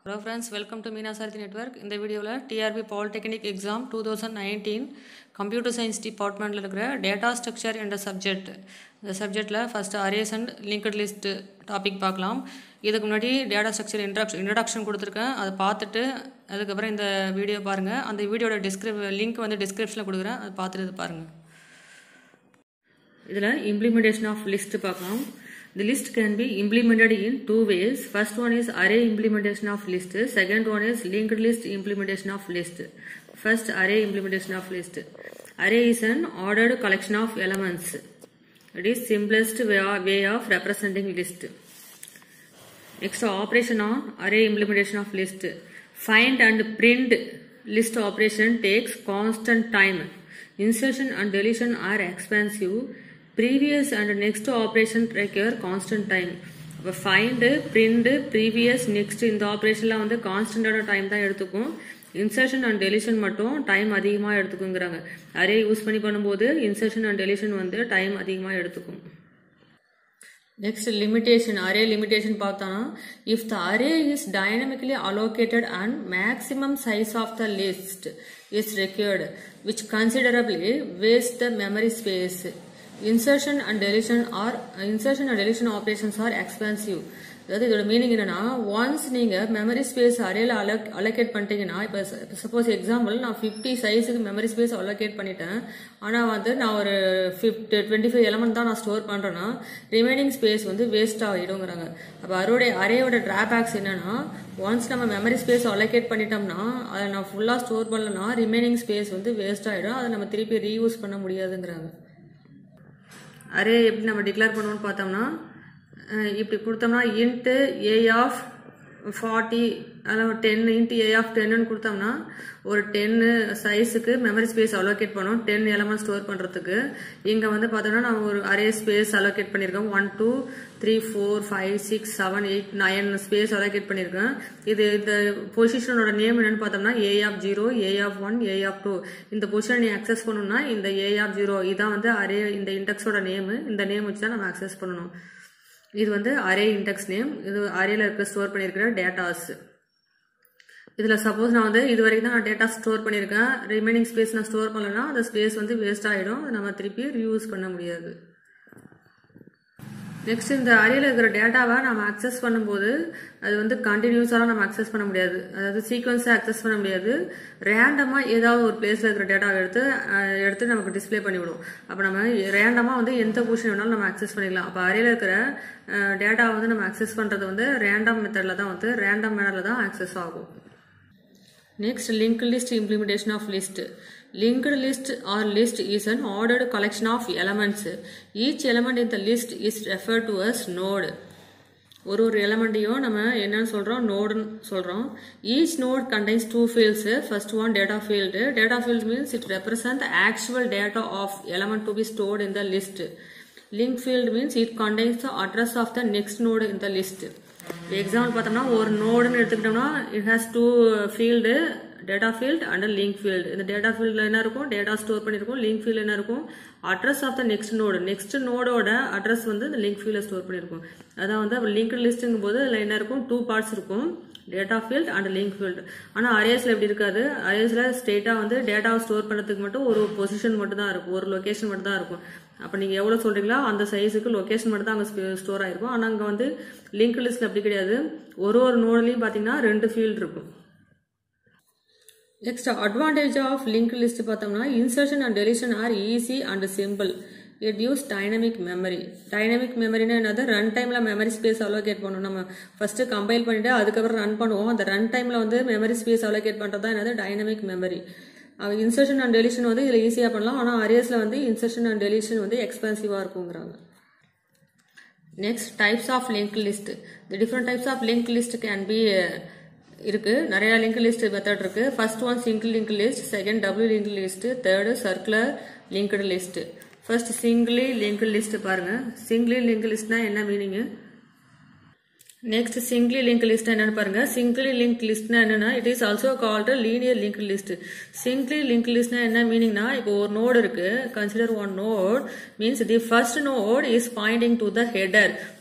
Hello friends welcome to Meena Sarathi network இந்த வீடியோவில் TRB polytechnic exam two thousand nineteen computer science டிபார்ட்மெண்ட்டில் இருக்கிற data structure என்ற சப்ஜெக்ட் இந்த சப்ஜெக்டில் first arrays and linked list topic பார்க்கலாம் இதுக்கு முன்னாடி டேட்டா ஸ்ட்ரக்சர் இன்ட்ரக்ஷன் இன்ட்ரடக்ஷன் கொடுத்துருக்கேன் அதை பார்த்துட்டு அதுக்கப்புறம் இந்த வீடியோ பாருங்கள் அந்த வீடியோட டிஸ்கிரிப் லிங்க் வந்து டிஸ்கிரிப்ஷனில் கொடுக்குறேன் அதை பார்த்துட்டு இது பாருங்கள் இதில் இம்ப்ளிமெண்டேஷன் ஆஃப் லிஸ்ட் பார்க்கலாம் The list can be implemented in two ways. First one is array implementation of list. Second one is linked list implementation of list. First array implementation of list. Array is an ordered collection of elements. It is simplest way of, way of representing list. Next operation on array implementation of list. Find and print list operation takes constant time. Insertion and deletion are expensive. Previous and next operation require constant time இப்போ find print previous next இந்த ஆப்ரேஷன்லாம் வந்து கான்ஸ்டன்டான time தான் எடுத்துக்கும் insertion and deletion மட்டும் time அதிகமாக எடுத்துக்குங்கிறாங்க அரே யூஸ் பண்ணி பண்ணும்போது இன்சர்ஷன் அண்ட் டெலிஷன் வந்து டைம் அதிகமாக எடுத்துக்கும் நெக்ஸ்ட் லிமிடேஷன் அரே லிமிடேஷன் பார்த்தோன்னா if the array is dynamically allocated and maximum size of the list is required which considerably waste the memory space insertion and deletion R insertion and deletion operations are expensive அதாவது இதோட meaning என்னன்னா once நீங்க memory space அரேல alloc allocate பண்ணிட்டீங்கன்னா இப்போ suppose example நான் fifty சைஸுக்கு memory space allocate பண்ணிட்டேன் ஆனால் வந்து நான் ஒரு ஃபிஃப்டி டுவெண்ட்டி ஃபைவ் எலமெண்ட் தான் நான் ஸ்டோர் பண்ணுறேன்னா ரிமைனிங் ஸ்பேஸ் வந்து வேஸ்ட் ஆகிடுங்கிறாங்க அப்போ அரோடைய அரேயோட டிராபேக்ஸ் என்னன்னா ஒன்ஸ் நம்ம மெமரி ஸ்பேஸ் அலோகேட் பண்ணிட்டோம்னா அதை நான் ஃபுல்லாக ஸ்டோர் பண்ணலன்னா ரிமைனிங் ஸ்பேஸ் வந்து வேஸ்ட் ஆகிடும் அதை நம்ம திருப்பி ரீயூஸ் பண்ண முடியாதுங்கிறாங்க அரே எப்படி நம்ம டிக்ளேர் பண்ணுவோம்னு பார்த்தோம்னா இப்படி கொடுத்தோம்னா இன்ட்டு ஏ ஆஃப் ஃபார்ட்டி அதில் டென் இன்ட்டு ஏ ஆஃப் டென்னு கொடுத்தோம்னா ஒரு டென்னு சைஸுக்கு மெமரி ஸ்பேஸ் அலோகேட் பண்ணோம் டென் எலமெண்ட் ஸ்டோர் பண்ணுறதுக்கு இங்கே வந்து பார்த்தோம்னா நம்ம ஒரு அரே ஸ்பேஸ் அலோகேட் பண்ணியிருக்கோம் one two three four five six seven eight nine space allocate பண்ணியிருக்கேன் இது இந்த பொசிஷனோட நேம் என்னன்னு பார்த்தோம்னா a of zero a of one a of two இந்த பொசிஷன் நீ அக்சஸ் பண்ணணும்னா இந்த ஏ ஆஃப் ஜீரோ இதான் வந்து அரே இந்த இண்டெக்ஸோட நேமு இந்த நேம் வச்சு தான் நம்ம அக்சஸ் பண்ணணும் இது வந்து அரே இண்டெக்ஸ் நேம் இது அரேல இருக்க ஸ்டோர் பண்ணியிருக்கிற டேட்டாஸ் இதில் சப்போஸ் நான் வந்து இது வரைக்கும் தான் நான் டேட்டா ஸ்டோர் பண்ணியிருக்கேன் ரிமைனிங் ஸ்பேஸ் நான் ஸ்டோர் பண்ணலன்னா அந்த ஸ்பேஸ் வந்து வேஸ்ட் ஆகிடும் அதை நம்ம திருப்பி ரியூஸ் பண்ண முடியாது நெக்ஸ்ட் இந்த அரியல இருக்கிற டேட்டாவை நம்ம அக்சஸ் பண்ணும்போது அது வந்து கண்டினியூஸாக நம்ம அக்சஸ் பண்ண முடியாது அதாவது சீக்வன்ஸாக அக்சஸ் பண்ண முடியாது ரேண்டமாக ஏதாவது ஒரு பிளேஸில் இருக்கிற டேட்டாவை எடுத்து எடுத்து நமக்கு டிஸ்பிளே பண்ணிவிடும் அப்போ நம்ம ரேண்டமாக வந்து எந்த பொசிஷன் வேணாலும் நம்ம அக்சஸ் பண்ணிக்கலாம் அப்போ அரியல இருக்கிற டேட்டாவை வந்து நம்ம அக்சஸ் பண்ணுறது வந்து ரேண்டம் மெத்தடில் தான் வந்து ரேண்டம் மேனரில் தான் அக்சஸ் ஆகும் Next, linked list implementation of list. Linked list or list is an ordered collection of elements. Each element in the list is referred to as node. ஒரு ஒரு எலமெண்ட்டையும் நம்ம என்னன்னு சொல்கிறோம் நோடுன்னு சொல்கிறோம் each node contains two fields first one data field data field means it represent actual data of element to be stored in the list link field means it contains the address of the next node in the list example பார்த்தோம்னா ஒரு நோடுன்னு எடுத்துக்கிட்டோம்னா it has two field data field and link field இந்த data ஃபீல்டில் என்ன இருக்கும் data store பண்ணியிருக்கும் link field என்ன இருக்கும் address of the next node next நோடோட அட்ரஸ் வந்து இந்த லிங்க் ஃபீல்டில் ஸ்டோர் பண்ணியிருக்கும் அதான் வந்து லிங்க் லிஸ்ட்டுங்கும் போது அதில் என்ன இருக்கும் டூ பார்ட்ஸ் இருக்கும் data field and link field ஆனால் அரேஸில் எப்படி இருக்காது அரேஸில் ஸ்டேட்டாக வந்து டேட்டாவை ஸ்டோர் பண்ணுறதுக்கு மட்டும் ஒரு பொசிஷன் மட்டும் தான் இருக்கும் ஒரு லொக்கேஷன் மட்டும் தான் இருக்கும் அப்போ நீங்கள் எவ்வளோ சொல்கிறீங்களோ அந்த சைஸுக்கு லொக்கேஷன் மட்டும் தான் அங்கே ஸ்டோர் ஆயிருக்கும் ஆனால் அங்கே வந்து லிங்க் லிஸ்ட்டில் அப்படி கிடையாது ஒரு ஒரு நோட்லையும் பார்த்தீங்கன்னா ரெண்டு ஃபீல்டு இருக்கும் next advantage of link list பார்த்தோம்னா insertion and deletion are easy and simple it use dynamic memory dynamic மெமரினா என்னது ரன் டைமில் மெமரி ஸ்பேஸ் அலோகேட் பண்ணணும் நம்ம ஃபஸ்ட்டு கம்பைல் பண்ணிவிட்டு அதுக்கப்புறம் ரன் பண்ணுவோம் அந்த ரன் டைமில் வந்து மெமரி ஸ்பேஸ் அலோகேட் பண்ணுறது தான் என்னது dynamic memory insertion and deletion வந்து இதில் ஈஸியாக பண்ணலாம் ஆனால் அரியர்ஸில் வந்து இன்சர்ஷன் அண்ட் டெலிஷன் வந்து எக்ஸ்பென்சிவாக இருக்குங்கிறாங்க next types of link list the different types of link list can be இருக்கு நிறைய லிங்க் லிஸ்ட் மெத்தட் இருக்கு first one single link list second double link list third circular linked list first singly link list பாருங்க singly link லிஸ்ட்னா என்ன meaning next singly link list என்னன்னு பாருங்க singly link லிஸ்ட்னா என்னன்னா it is also called linear link list singly link லிஸ்ட்னா என்ன மீனிங்னா இப்போ ஒரு நோடு இருக்கு consider one node means the first node is pointing to the header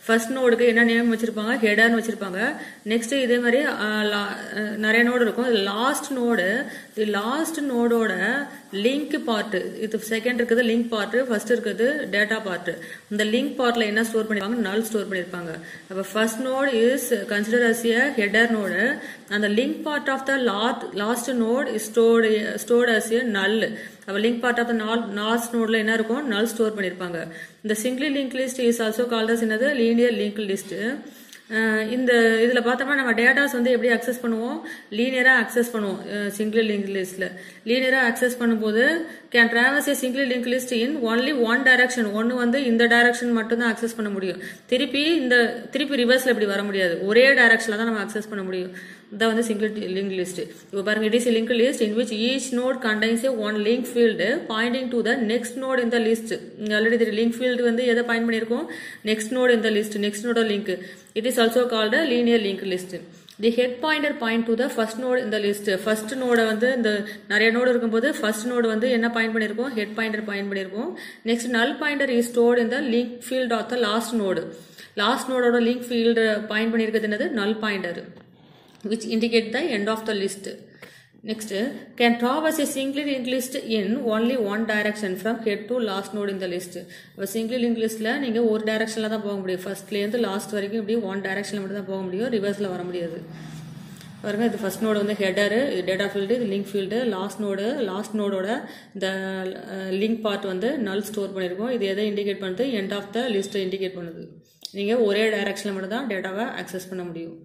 first நோடுக்கு என்ன நேம் வச்சிருப்பாங்க ஹெடர்னு வச்சிருப்பாங்க நெக்ஸ்ட் இதே மாதிரி அஹ், லா- அஹ், நிறைய நோடு இருக்கும் லாஸ்ட் நோடு லாஸ்ட் நோடோட லிங்க் பார்ட் இது செகண்ட் இருக்குது லிங்க் பார்ட் ஃபர்ஸ்ட் இருக்குது டேட்டா பார்ட் இந்த லிங்க் பார்ட்ல என்ன ஸ்டோர் பண்ணிருப்பாங்க நல் ஸ்டோர் பண்ணிருப்பாங்க அப்ப first node is consider as a header node அந்த link part of the last node is stored stored as a null அப்ப link part of the last நோட்ல என்ன இருக்கும் நல் ஸ்டோர் பண்ணிருப்பாங்க இந்த singly link list is also called என்னது linear link list ah இந்த இதுல பார்த்தோம்னா நம்ம டேட்டாஸ் வந்து எப்படி அக்சஸ் பண்ணுவோம் லீனியரா அக்சஸ் பண்ணுவோம் சிங்கிள் லிங்க் லிஸ்ட்ல லீனியரா அக்சஸ் பண்ணும்போது can travels a single link list in only one direction ஒன்னு வந்து இந்த டைரக்ஷன் மட்டும் தான் அக்சஸ் பண்ண முடியும் திருப்பி இந்த திருப்பி ரிவர்ஸ்ல இப்படி வர முடியாது ஒரே டைரக்ஷன்ல தான் நம்ம அக்சஸ் பண்ண முடியும் இதான் வந்து சிங்கிள் லிங்க் லிஸ்ட் இப்போ பாருங்க it is link list in which each node contains a one link field pointing to the next node இந்த லிஸ்ட் இங்க ஆல்ரெடி தெரியும் லிங்க் ஃபீல்டு வந்து எதை பாயிண்ட் பண்ணியிருக்கோம் நெக்ஸ்ட் நோட் இந்த லிஸ்ட் நெக்ஸ்ட் நோட link it is also called linear link list the head pointer point to the first node இந்த list first நோட வந்து இந்த நிறைய நோடு இருக்கும்போது ஃபர்ஸ்ட் நோடு வந்து என்ன பாயிண்ட் பண்ணியிருக்கோம் ஹெட் பாயிண்டர் பாயிண்ட் பண்ணியிருக்கோம் next null pointer is stored இந்த link field of the last node last நோடோட லிங்க் ஃபீல்டு பாயிண்ட் பண்ணியிருக்கிறது என்னது null pointer which indicate the end of the list. Next, can traverse a singly linked list in only one direction from head to last node in the list. இப்போ singly linked listல நீங்க ஒரு டைரக்ஷன்ல தான் போக முடியும் ஃபர்ஸ்ட்ல இருந்து லாஸ்ட் வரைக்கும் இப்படி ஒன் டைரக்ஷன்ல மட்டும் தான் போக முடியும் ரிவர்ஸ்ல வர முடியாது பாருங்க இது ஃபர்ஸ்ட் நோடு வந்து ஹெடரு இது டேட்டா ஃபீல்டு இது link field last node last நோடோட இந்த லிங்க் பார்ட் வந்து நல் ஸ்டோர் பண்ணியிருக்கோம் இது எதை இண்டிகேட் பண்ணுது எண்ட் ஆஃப் த லிஸ்ட்டை இண்டிகேட் பண்ணுது நீங்கள் ஒரே டைரக்ஷனில் மட்டும் தான் டேட்டாவை அக்சஸ் பண்ண முடியும்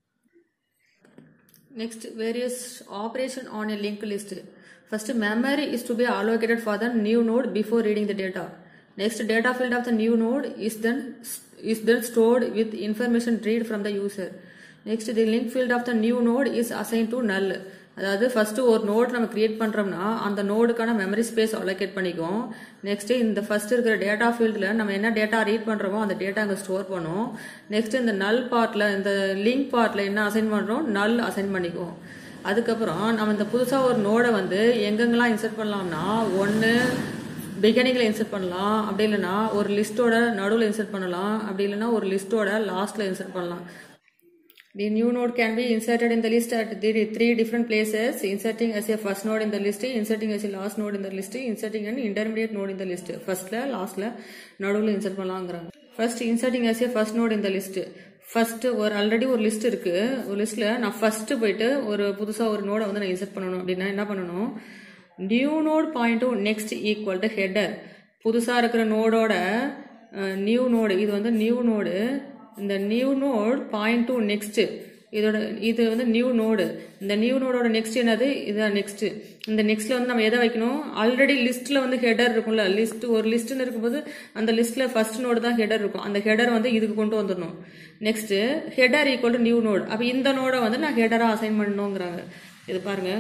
Next, various operation on a linked list. First, memory is to be allocated for the new node before reading the data. Next, data field of the new node is then is then stored with information read from the user. Next, the link field of the new node is assigned to null. அதாவது first ஒரு node நம்ம create பண்றோம்னா அந்த நோடுக்கான memory space allocate பண்ணிக்கும் next இந்த first இருக்கிற data ஃபீல்டில் நம்ம என்ன டேட்டா ரீட் பண்றோமோ அந்த டேட்டா அங்கே ஸ்டோர் பண்ணும் நெக்ஸ்ட் இந்த நல் பார்ட்ல இந்த லிங்க் பார்ட்ல என்ன அசைன் பண்றோம் நல் அசைன் பண்ணிக்குவோம் அதுக்கப்புறம் நம்ம இந்த புதுசாக ஒரு நோடை வந்து எங்கெங்கெல்லாம் இன்சர்ட் பண்ணலாம்னா ஒன்று பிகினிங்கில் இன்சர்ட் பண்ணலாம் அப்படி இல்லைன்னா ஒரு லிஸ்ட்டோட நடுவில் இன்சர்ட் பண்ணலாம் அப்படி இல்லைன்னா ஒரு லிஸ்ட்டோட லாஸ்ட்ல இன்சர்ட் பண்ணலாம் The new node can be inserted in the list at the three different places, inserting as a first node in the list, inserting as a last node in the list, inserting an intermediate node in the list. Firstல, lastல, நடுவுல insert பண்ணலாங்கிறாங்க. First, inserting as a first node in the list. First ஒரு already ஒரு list இருக்கு ஒரு லிஸ்ட்ல நான் first போயிட்டு ஒரு புதுசா ஒரு நோடை வந்து நான் இன்சர்ட் பண்ணணும் அப்படின்னா என்ன பண்ணணும் new node point to next equal to header புதுசா இருக்கிற நோடோட நியூ நோடு இது வந்து நியூ நோடு இந்த new node point to next இதோட இது வந்து நியூ நோடு இந்த நியூ நோடோட நெக்ஸ்ட் என்னது இதுதான் நெக்ஸ்ட் இந்த நெக்ஸ்ட்ல வந்து நம்ம எதை வைக்கணும் ஆல்ரெடி லிஸ்ட்ல வந்து ஹெடர் இருக்கும்ல லிஸ்ட் ஒரு லிஸ்ட்னு இருக்கும்போது அந்த லிஸ்ட்ல ஃபர்ஸ்ட் நோடு தான் ஹெடர் இருக்கும் அந்த ஹெடர் வந்து இதுக்கு கொண்டு வந்துடணும் next header equal to new node அப்ப இந்த நோடை வந்து நான் ஹெடரா அசைன் பண்ணணுங்கிறாங்க இது பாருங்க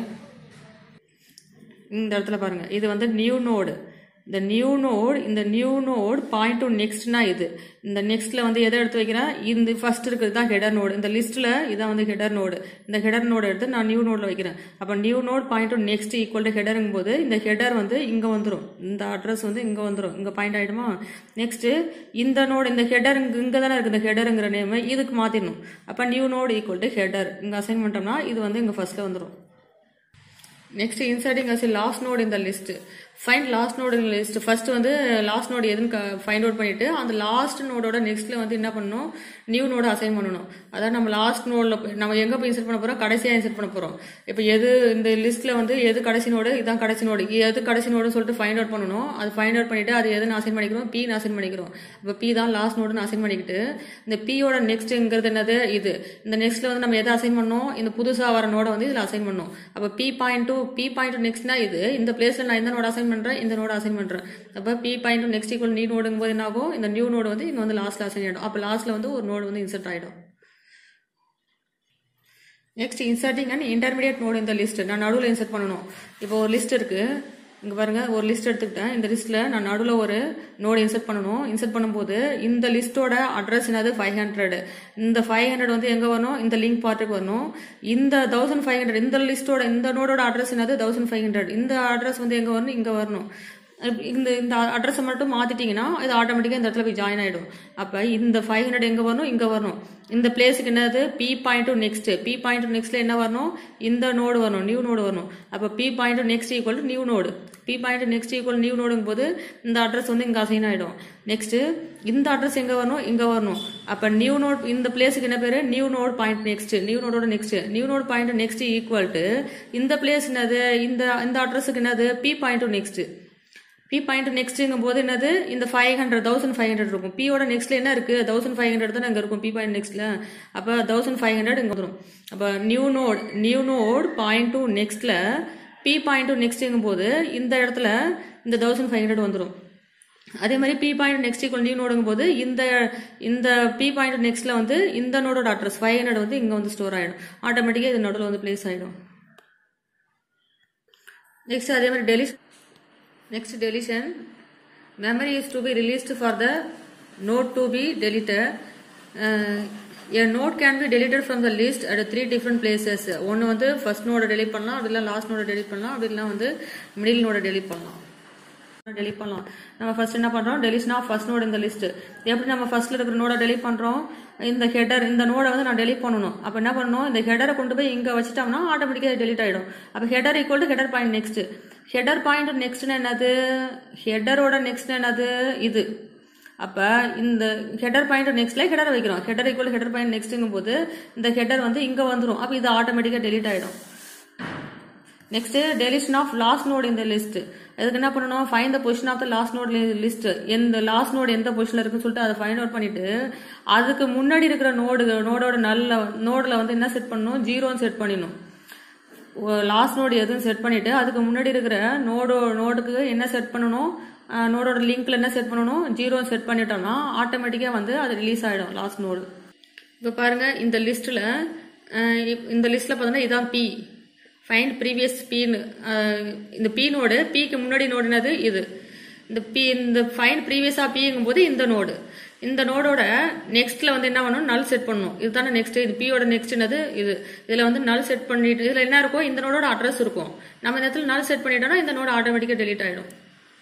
இந்த இடத்துல பாருங்க இது வந்து நியூ நோடு இந்த நியூ நோட் இந்த நியூ நோட் பாயிண்ட் டு நெக்ஸ்ட்னா இது இந்த நெக்ஸ்ட்ல வந்து எதை எடுத்து வைக்கிறேன் இந்த ஃபர்ஸ்ட் இருக்கிறது தான் ஹெடர் நோடு இந்த லிஸ்ட்ல இதான் வந்து ஹெடர் நோடு இந்த ஹெடர் நோடு எடுத்து நான் நியூ நோட்ல வைக்கிறேன் அப்ப new node point to next equal to ஹெடருங்கும் போது இந்த ஹெடர் வந்து இங்க வந்துடும் இந்த அட்ரஸ் வந்து இங்க வந்துடும் இங்க பாயிண்ட் ஆயிடுமா நெக்ஸ்ட் இந்த நோடு இந்த ஹெடர் இங்க இங்க தானே இருக்கு இந்த ஹெடருங்கிற நேம் இதுக்கு மாத்திடணும் அப்ப new node equal to header இங்க அசைன் பண்ணிட்டோம்னா இது வந்து இங்க ஃபர்ஸ்ட்ல வந்துடும் next inserting as last node இந்த list find last node list first வந்து லாஸ்ட் நோடு எதுன்னு ஃபைண்ட் அவுட் பண்ணிட்டு அந்த லாஸ்ட் நோடோட நெக்ஸ்ட்ல வந்து என்ன பண்ணணும் நியூ நோட அசைன் பண்ணணும் அதாவது நம்ம லாஸ்ட் நோட்ல நம்ம எங்க போய் இன்சர்ட் பண்ண போறோம் கடைசியா இன்சர்ட் பண்ண போறோம் இப்போ எது இந்த லிஸ்ட்ல வந்து எது கடைசி நோடு இதான் கடைசி நோடு எது கடைசி நோடுன்னு சொல்லிட்டு ஃபைண்ட் அவுட் பண்ணணும் அது ஃபைண்ட் அவுட் பண்ணிட்டு அது எதுன்னு அசைன் பண்ணிக்கிறோம் பி அசைன் பண்ணிக்கிறோம் இப்போ பி தான் லாஸ்ட் நோடுன்னு அசைன் பண்ணிக்கிட்டு இந்த பியோட நெக்ஸ்ட்ங்கிறது என்னது இது இந்த நெக்ஸ்ட்ல வந்து நம்ம எதை அசைன் பண்ணோம் இந்த புதுசா வர நோட வந்து இதுல அசைன் பண்ணணும் அப்போ p point to p point நெக்ஸ்ட்னா இது இந்த பிளேஸ்ல நான் இந்த நோட அசைன் பண்றேன் இந்த நோட அசைன் பண்றேன் அப்போ p point next equal new நோடுங்கும் போது என்ன ஆகும் இந்த நியூ நோடு வந்து இங்க வந்து லாஸ்ட்ல அசைன் ஆயிடும் அப்போ லாஸ்ட்ல வந்து ஒரு நோடு வந்து இன்சர்ட் ஆயிடும் next inserting and intermediate node இந்த லிஸ்ட் நான் நடுவில் இன்சர்ட் பண்ணணும் இப்போ ஒரு லிஸ்ட் இருக்கு இங்க பாருங்க ஒரு லிஸ்ட் எடுத்துக்கிட்டேன் இந்த லிஸ்ட்ல நான் நடுவில் ஒரு நோடு இன்சர்ட் பண்ணணும் இன்சர்ட் பண்ணும்போது இந்த லிஸ்டோட அட்ரஸ் என்னது ஃபைவ் ஹண்ட்ரட் இந்த ஃபைவ் ஹண்ட்ரட் வந்து எங்க வரணும் இந்த லிங்க் பார்ட்டுக்கு வரணும் இந்த தௌசண்ட் ஃபைவ் ஹண்ட்ரட் இந்த லிஸ்டோட இந்த நோடோட அட்ரஸ் என்னது தௌசண்ட் ஃபைவ் ஹண்ட்ரட் இந்த அட்ரஸ் வந்து எங்க வரணும் இங்க வரணும் இந்த இந்த அட்ரஸை மட்டும் மாத்திட்டீங்கன்னா இது ஆட்டோமேட்டிக்காக இந்த இடத்துல போய் ஜாயின் ஆயிடும் அப்போ இந்த ஃபைவ் ஹண்ட்ரட் எங்கே வரணும் இங்கே வரணும் இந்த பிளேஸுக்கு என்னது p point to next p point to நெக்ஸ்ட்ல என்ன வரணும் இந்த நோடு வரணும் நியூ நோடு வரணும் அப்போ p point to next equal to new node p point next equal new நோடுங்க போது இந்த அட்ரஸ் வந்து இங்கே அசைன் ஆகிடும் நெக்ஸ்ட் இந்த அட்ரஸ் எங்கே வரணும் இங்கே வரணும் அப்போ நியூ நோட் இந்த பிளேஸுக்கு என்ன பேர் new node point next new நோடோட next new node point next equal to இந்த பிளேஸ் என்னது இந்த இந்த அட்ரஸுக்கு என்னது p point to next p point நெக்ஸ்ட்டுங்கும் போது என்னது இந்த five hundred thousand five hundred இருக்கும் பியோட நெக்ஸ்ட்ல என்ன இருக்கு தௌசண்ட் ஃபைவ் ஹண்ட்ரட் தான் அங்கே இருக்கும் பி பாயிண்ட் நெக்ஸ்ட்ல அப்போ தௌசண்ட் ஃபைவ் ஹண்ட்ரட் இங்கே வரும் அப்போ new node new node point to நெக்ஸ்ட்ல பி பாயிண்ட் டூ நெக்ஸ்ட்டுங்கும் போது இந்த இடத்துல இந்த தௌசண்ட் ஃபைவ் ஹண்ட்ரட் வந்துடும் அதே மாதிரி p point next equal new நோடுங்கும் போது இந்த இந்த பி பாயிண்ட் நெக்ஸ்ட்ல வந்து இந்த நோடோட அட்ரஸ் ஃபைவ் ஹண்ட்ரட் வந்து இங்கே வந்து ஸ்டோர் ஆகிடும் ஆட்டோமேட்டிக்காக இது நோடில் வந்து பிளேஸ் ஆகிடும் நெக்ஸ்ட் அதே மாதிரி டெலிஸ் Next deletion. Memory is to be released for the node to be deleted. Uh, a node can be deleted from the list at three different places. ஒன்று வந்து ஃபர்ஸ்ட் நோட delete பண்ணலாம் அப்படி இல்லை லாஸ்ட் நோட delete பண்ணலாம் அப்படி இல்லை வந்து மிடில் நோட delete பண்ணலாம் delete பண்ணலாம் நம்ம ஃபர்ஸ்ட் என்ன பண்றோம் டெலிஷன் ஆஃப் ஃபர்ஸ்ட் நோட் இந்த லிஸ்ட் எப்படி நம்ம ஃபர்ஸ்ட்ல இருக்கிற நோட delete பண்றோம் இந்த ஹெடர் இந்த நோட வந்து நான் delete பண்ணணும் அப்ப என்ன பண்ணணும் இந்த ஹெடரை கொண்டு போய் இங்க வச்சிட்டோம்னா ஆட்டோமேட்டிக்கா delete ஆயிடும் அப்ப header equal to header point next header point next என்னது ஹெடரோட நெக்ஸ்ட் என்னது இது அப்ப இந்த ஹெடர் பாயிண்ட் நெக்ஸ்ட்ல ஹெடர் வைக்கிறோம் ஹெடர் ஈக்குவல் ஹெடர் பாயிண்ட் நெக்ஸ்ட்ங்கும் போது இந்த ஹெடர் வந்து இங்க வந்துரும் அப்ப இது ஆட்டோமேட்டிக்கா delete ஆயிடும் next deletion of last node இந்த லிஸ்ட் அதுக்கு என்ன பண்ணணும் find the position of the last node list எந்த லாஸ்ட் நோட் எந்த பொசிஷன்ல இருக்குன்னு சொல்லிட்டு அதை ஃபைண்ட் அவுட் பண்ணிட்டு அதுக்கு முன்னாடி இருக்கிற நோடு நோடோட நல்ல நோடுல வந்து என்ன செட் பண்ணணும் ஜீரோன்னு செட் பண்ணிடணும் லாஸ்ட் நோடு எதுவும் செட் பண்ணிட்டு அதுக்கு முன்னாடி இருக்கிற நோடோ நோடுக்கு என்ன செட் பண்ணணும் நோடோட லிங்க்ல என்ன செட் பண்ணணும் ஜீரோ செட் பண்ணிட்டோம்னா ஆட்டோமேட்டிக்கா வந்து அது ரிலீஸ் ஆயிடும் லாஸ்ட் நோடு இப்போ பாருங்க இந்த லிஸ்ட்ல இந்த லிஸ்ட்ல பார்த்தோன்னா இதான் பி ஃபைண்ட் ப்ரீவியஸ் பின்னு இந்த பி நோடு பிக்கு முன்னாடி நோடு என்னது இது இந்த பி இந்த ஃபைண்ட் ப்ரீவியஸா பிங்கும் போது இந்த நோடு இந்த நோடோட நெக்ஸ்ட்ல வந்து என்ன பண்ணணும் நல் செட் பண்ணணும் இதுதானே நெக்ஸ்ட் இது பியோட நெக்ஸ்ட் என்னது இது இதுல வந்து நல் செட் பண்ணிட்டு இதுல என்ன இருக்கும் இந்த நோடோட அட்ரஸ் இருக்கும் நம்ம இந்த இடத்துல நல் செட் பண்ணிட்டோம்னா இந்த நோடு ஆட்டோமேட்டிக்கா டெலீட் ஆயிடும்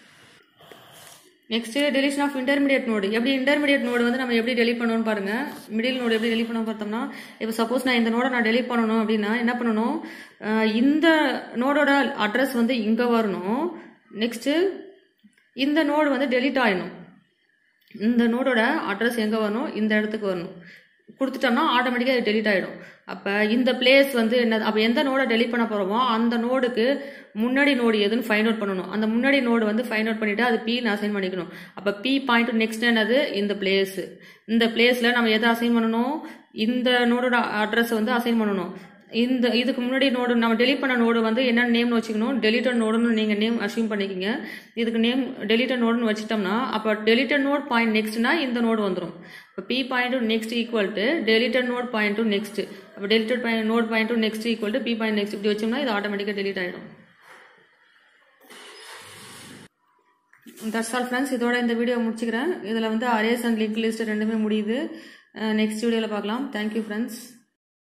next deletion of intermediate node எப்படி இன்டர்மீடியட் நோடு வந்து நம்ம எப்படி டெலிட் பண்ணணும்னு பாருங்க மிடில் நோடு எப்படி டெலிட் பண்ணணும் பார்த்தோம்னா இப்போ சப்போஸ் நான் இந்த நோட நான் டெலிட் பண்ணணும் அப்படின்னா என்ன பண்ணணும் இந்த நோடோட அட்ரஸ் வந்து இங்க வரணும் நெக்ஸ்ட் இந்த நோடு வந்து டெலிட் ஆயிடணும் இந்த நோடோட அட்ரஸ் எங்க வரணும் இந்த இடத்துக்கு வரணும் கொடுத்துட்டோம்னா ஆட்டோமேட்டிக்காக அது டெலிட் ஆகிடும் அப்போ இந்த பிளேஸ் வந்து என்ன அப்போ எந்த நோடை டெலிட் பண்ண போகிறோமோ அந்த நோடுக்கு முன்னாடி நோடு எதுன்னு ஃபைண்ட் அவுட் பண்ணணும் அந்த முன்னாடி நோடு வந்து ஃபைண்ட் அவுட் பண்ணிட்டு அது பின்னு அசைன் பண்ணிக்கணும் அப்போ பி பாயிண்ட் நெக்ஸ்ட் என்னது இந்த பிளேஸ் இந்த பிளேஸில் நம்ம எதை அசைன் பண்ணணும் இந்த நோடோட அட்ரஸ் வந்து அசைன் பண்ணணும் இந்த இதுக்கு முன்னாடி நோடு நம்ம டெலிட் பண்ண நோடு வந்து என்ன நேம்னு வச்சுக்கணும் டெலிட்டட் நோடுன்னு நீங்கள் நேம் அசியூம் பண்ணிக்கிங்க இதுக்கு நேம் டெலிட்டட் நோடுன்னு வச்சுட்டோம்னா அப்போ டெலிட்டட் நோட் பாயிண்ட் நெக்ஸ்ட்னா இந்த நோடு வந்துடும் இப்போ p point to next equal to deleted node point to next அப்போ deleted point node point to next equal to p point next இப்படி வச்சோம்னா இது ஆட்டோமேட்டிக்காக டெலிட் ஆகிடும் தட்ஸ் ஆல் ஃப்ரெண்ட்ஸ் இதோட இந்த வீடியோ முடிச்சுக்கிறேன் இதில் வந்து அரேஸ் அண்ட் லிங்க் லிஸ்ட் ரெண்டுமே முடியுது நெக்ஸ்ட் வீடியோவில் பார்க்கலாம் தேங்க்யூ ஃப்ரெண்ட்ஸ்